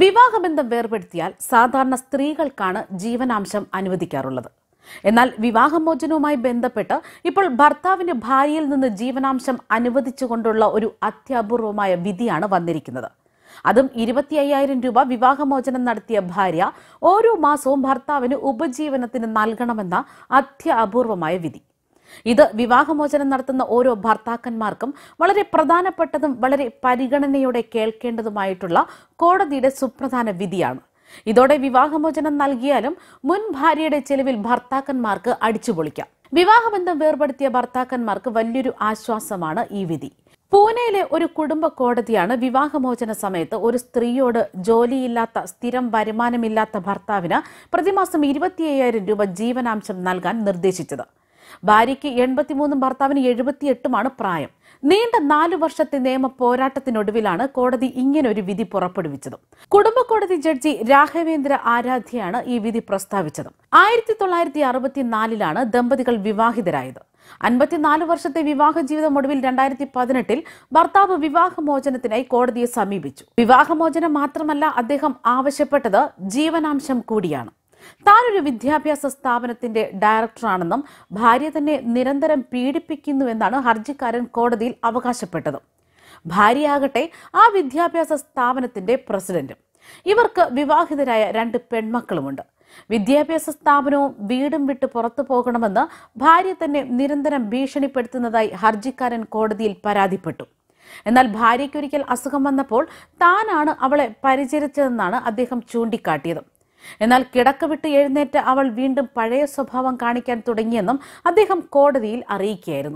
വിവാഹബന്ധം വേർപെടുത്തിയാൽ സാധാരണ സ്ത്രീകൾക്കാണ് ജീവനാംശം അനുവദിക്കാറുള്ളത് എന്നാൽ വിവാഹമോചനവുമായി ബന്ധപ്പെട്ട് ഇപ്പോൾ ഭർത്താവിന് ഭാര്യയിൽ നിന്ന് ജീവനാംശം അനുവദിച്ചുകൊണ്ടുള്ള ഒരു അത്യപൂർവമായ വിധിയാണ് വന്നിരിക്കുന്നത് അതും ഇരുപത്തി അയ്യായിരം രൂപ വിവാഹമോചനം നടത്തിയ ഭാര്യ ഓരോ മാസവും ഭർത്താവിന് ഉപജീവനത്തിന് നൽകണമെന്ന അത്യ അപൂർവമായ വിധി ഇത് വിവാഹമോചനം നടത്തുന്ന ഓരോ ഭർത്താക്കന്മാർക്കും വളരെ പ്രധാനപ്പെട്ടതും വളരെ പരിഗണനയോടെ കേൾക്കേണ്ടതുമായിട്ടുള്ള കോടതിയുടെ സുപ്രധാന വിധിയാണ് ഇതോടെ വിവാഹമോചനം നൽകിയാലും മുൻ ഭാര്യയുടെ ചെലവിൽ ഭർത്താക്കന്മാർക്ക് അടിച്ചുപൊളിക്കാം വിവാഹബന്ധം വേർപെടുത്തിയ ഭർത്താക്കന്മാർക്ക് വലിയൊരു ആശ്വാസമാണ് ഈ വിധി പൂനെയിലെ ഒരു കുടുംബ കോടതിയാണ് വിവാഹമോചന സമയത്ത് ഒരു സ്ത്രീയോട് ജോലിയില്ലാത്ത സ്ഥിരം വരുമാനമില്ലാത്ത ഭർത്താവിന് പ്രതിമാസം ഇരുപത്തി അയ്യായിരം രൂപ ജീവനാംശം നൽകാൻ നിർദ്ദേശിച്ചത് ഭാര്യയ്ക്ക് എൺപത്തിമൂന്നും ഭർത്താവിന് എഴുപത്തിയെട്ടുമാണ് പ്രായം നീണ്ട നാലു വർഷത്തെ നിയമ പോരാട്ടത്തിനൊടുവിലാണ് കോടതി ഇങ്ങനൊരു വിധി പുറപ്പെടുവിച്ചത് കുടുംബ കോടതി ജഡ്ജി രാഘവേന്ദ്ര ആരാധ്യയാണ് ഈ വിധി പ്രസ്താവിച്ചത് ആയിരത്തി തൊള്ളായിരത്തി അറുപത്തിനാലിലാണ് ദമ്പതികൾ വിവാഹിതരായത് അൻപത്തിനാല് വർഷത്തെ വിവാഹ ജീവിതം ഒടുവിൽ രണ്ടായിരത്തി പതിനെട്ടിൽ ഭർത്താവ് വിവാഹമോചനത്തിനായി കോടതിയെ സമീപിച്ചു വിവാഹമോചനം മാത്രമല്ല അദ്ദേഹം ആവശ്യപ്പെട്ടത് ജീവനാംശം കൂടിയാണ് താനൊരു വിദ്യാഭ്യാസ സ്ഥാപനത്തിന്റെ ഡയറക്ടറാണെന്നും ഭാര്യ തന്നെ നിരന്തരം പീഡിപ്പിക്കുന്നുവെന്നാണ് ഹർജിക്കാരൻ കോടതിയിൽ അവകാശപ്പെട്ടത് ഭാര്യയാകട്ടെ ആ വിദ്യാഭ്യാസ സ്ഥാപനത്തിന്റെ പ്രസിഡന്റും ഇവർക്ക് വിവാഹിതരായ രണ്ട് പെൺമക്കളുമുണ്ട് വിദ്യാഭ്യാസ സ്ഥാപനവും വീടും വിട്ട് പുറത്തു പോകണമെന്ന് ഭാര്യ തന്നെ നിരന്തരം ഭീഷണിപ്പെടുത്തുന്നതായി ഹർജിക്കാരൻ കോടതിയിൽ പരാതിപ്പെട്ടു എന്നാൽ ഭാര്യയ്ക്കൊരിക്കൽ അസുഖം വന്നപ്പോൾ താനാണ് അവളെ പരിചരിച്ചതെന്നാണ് അദ്ദേഹം ചൂണ്ടിക്കാട്ടിയത് എന്നാൽ കിടക്ക വിട്ട് എഴുന്നേറ്റ് അവൾ വീണ്ടും പഴയ സ്വഭാവം കാണിക്കാൻ തുടങ്ങിയെന്നും അദ്ദേഹം കോടതിയിൽ അറിയിക്കുകയായിരുന്നു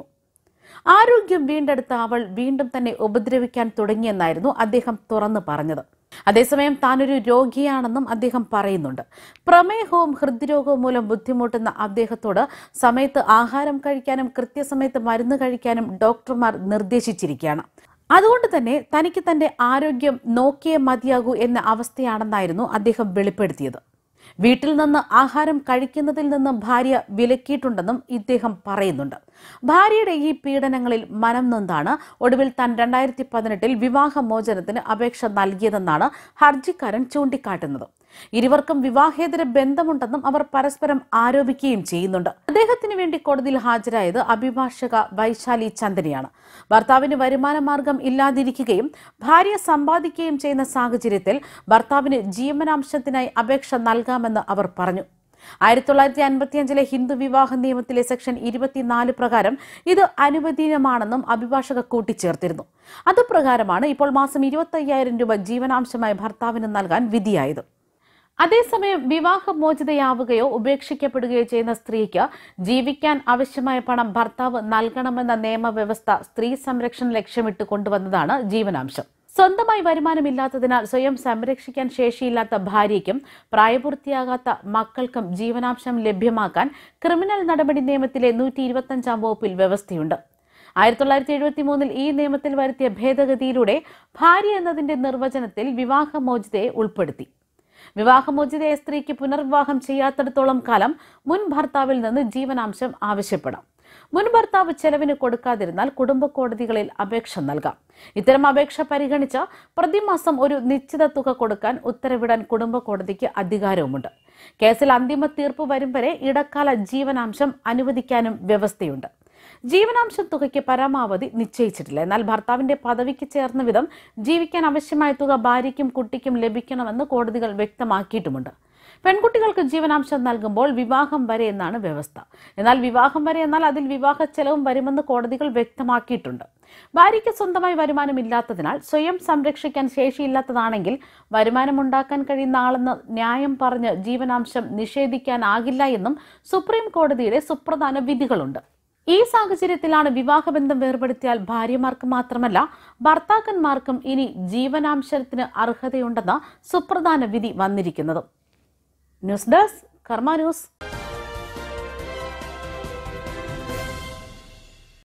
ആരോഗ്യം വീണ്ടെടുത്ത അവൾ വീണ്ടും തന്നെ ഉപദ്രവിക്കാൻ തുടങ്ങിയെന്നായിരുന്നു അദ്ദേഹം തുറന്നു പറഞ്ഞത് അതേസമയം താനൊരു രോഗിയാണെന്നും അദ്ദേഹം പറയുന്നുണ്ട് പ്രമേഹവും ഹൃദ്രോഗവും മൂലം ബുദ്ധിമുട്ടുന്ന അദ്ദേഹത്തോട് സമയത്ത് ആഹാരം കഴിക്കാനും കൃത്യസമയത്ത് മരുന്ന് കഴിക്കാനും ഡോക്ടർമാർ നിർദ്ദേശിച്ചിരിക്കുകയാണ് അതുകൊണ്ട് തന്നെ തനിക്ക് തന്റെ ആരോഗ്യം നോക്കിയേ മതിയാകൂ എന്ന അവസ്ഥയാണെന്നായിരുന്നു അദ്ദേഹം വെളിപ്പെടുത്തിയത് വീട്ടിൽ നിന്ന് ആഹാരം കഴിക്കുന്നതിൽ നിന്ന് ഭാര്യ വിലക്കിയിട്ടുണ്ടെന്നും ഇദ്ദേഹം പറയുന്നുണ്ട് ഭാര്യയുടെ ഈ പീഡനങ്ങളിൽ മനം നൊന്താണ് ഒടുവിൽ താൻ രണ്ടായിരത്തി പതിനെട്ടിൽ വിവാഹമോചനത്തിന് അപേക്ഷ നൽകിയതെന്നാണ് ഹർജിക്കാരൻ ചൂണ്ടിക്കാട്ടുന്നത് ഇരുവർക്കും വിവാഹേതര ബന്ധമുണ്ടെന്നും അവർ പരസ്പരം ആരോപിക്കുകയും ചെയ്യുന്നുണ്ട് അദ്ദേഹത്തിന് വേണ്ടി കോടതിയിൽ ഹാജരായത് അഭിഭാഷക വൈശാലി ചന്ദനയാണ് ഭർത്താവിന് വരുമാന മാർഗം ഇല്ലാതിരിക്കുകയും ഭാര്യ സമ്പാദിക്കുകയും ചെയ്യുന്ന സാഹചര്യത്തിൽ ഭർത്താവിന് ജീവനാംശത്തിനായി അപേക്ഷ നൽകാമെന്ന് അവർ പറഞ്ഞു ആയിരത്തി തൊള്ളായിരത്തി അൻപത്തിയഞ്ചിലെ ഹിന്ദു വിവാഹ നിയമത്തിലെ സെക്ഷൻ ഇരുപത്തിനാല് പ്രകാരം ഇത് അനുവദനീയമാണെന്നും അഭിഭാഷക കൂട്ടിച്ചേർത്തിരുന്നു അതുപ്രകാരമാണ് ഇപ്പോൾ മാസം ഇരുപത്തി അയ്യായിരം രൂപ ജീവനാംശമായി ഭർത്താവിന് നൽകാൻ വിധിയായത് അതേസമയം വിവാഹമോചിതയാവുകയോ ഉപേക്ഷിക്കപ്പെടുകയോ ചെയ്യുന്ന സ്ത്രീക്ക് ജീവിക്കാൻ ആവശ്യമായ പണം ഭർത്താവ് നൽകണമെന്ന നിയമവ്യവസ്ഥ സ്ത്രീ സംരക്ഷണം ലക്ഷ്യമിട്ട് കൊണ്ടുവന്നതാണ് ജീവനാംശം സ്വന്തമായി വരുമാനമില്ലാത്തതിനാൽ സ്വയം സംരക്ഷിക്കാൻ ശേഷിയില്ലാത്ത ഭാര്യയ്ക്കും പ്രായപൂർത്തിയാകാത്ത മക്കൾക്കും ജീവനാംശം ലഭ്യമാക്കാൻ ക്രിമിനൽ നടപടി നിയമത്തിലെ നൂറ്റി ഇരുപത്തഞ്ചാം വകുപ്പിൽ വ്യവസ്ഥയുണ്ട് ആയിരത്തി തൊള്ളായിരത്തി എഴുപത്തി മൂന്നിൽ ഈ നിയമത്തിൽ വരുത്തിയ ഭേദഗതിയിലൂടെ ഭാര്യ എന്നതിന്റെ നിർവചനത്തിൽ വിവാഹമോചിതയെ ഉൾപ്പെടുത്തി വിവാഹമോചിതയായ സ്ത്രീക്ക് പുനർവിവാഹം ചെയ്യാത്തിടത്തോളം കാലം മുൻ ഭർത്താവിൽ നിന്ന് ജീവനാംശം ആവശ്യപ്പെടാം മുൻ ഭർത്താവ് ചെലവിന് കൊടുക്കാതിരുന്നാൽ കുടുംബ കോടതികളിൽ അപേക്ഷ നൽകാം ഇത്തരം അപേക്ഷ പരിഗണിച്ച പ്രതിമാസം ഒരു നിശ്ചിത തുക കൊടുക്കാൻ ഉത്തരവിടാൻ കുടുംബ കോടതിക്ക് അധികാരവുമുണ്ട് കേസിൽ അന്തിമ തീർപ്പ് വരും വരെ ഇടക്കാല ജീവനാംശം അനുവദിക്കാനും വ്യവസ്ഥയുണ്ട് ജീവനാംശ തുകയ്ക്ക് പരമാവധി നിശ്ചയിച്ചിട്ടില്ല എന്നാൽ ഭർത്താവിന്റെ പദവിക്ക് ചേർന്ന വിധം ജീവിക്കാൻ ആവശ്യമായ തുക ഭാര്യയ്ക്കും കുട്ടിക്കും ലഭിക്കണമെന്ന് കോടതികൾ വ്യക്തമാക്കിയിട്ടുമുണ്ട് പെൺകുട്ടികൾക്ക് ജീവനാംശം നൽകുമ്പോൾ വിവാഹം വരെ എന്നാണ് വ്യവസ്ഥ എന്നാൽ വിവാഹം വരെ എന്നാൽ അതിൽ വിവാഹ ചെലവും വരുമെന്ന് കോടതികൾ വ്യക്തമാക്കിയിട്ടുണ്ട് ഭാര്യയ്ക്ക് സ്വന്തമായി വരുമാനമില്ലാത്തതിനാൽ സ്വയം സംരക്ഷിക്കാൻ ശേഷിയില്ലാത്തതാണെങ്കിൽ വരുമാനമുണ്ടാക്കാൻ കഴിയുന്ന ആളെന്ന് ന്യായം പറഞ്ഞ് ജീവനാംശം നിഷേധിക്കാനാകില്ല എന്നും സുപ്രീം കോടതിയുടെ സുപ്രധാന വിധികളുണ്ട് ഈ സാഹചര്യത്തിലാണ് വിവാഹബന്ധം വേർപെടുത്തിയാൽ ഭാര്യമാർക്ക് മാത്രമല്ല ഭർത്താക്കന്മാർക്കും ഇനി ജീവനാംശത്തിന് അർഹതയുണ്ടെന്ന സുപ്രധാന വിധി വന്നിരിക്കുന്നത് ന്യൂസ് ഡെസ്ക് കർമ്മ ന്യൂസ്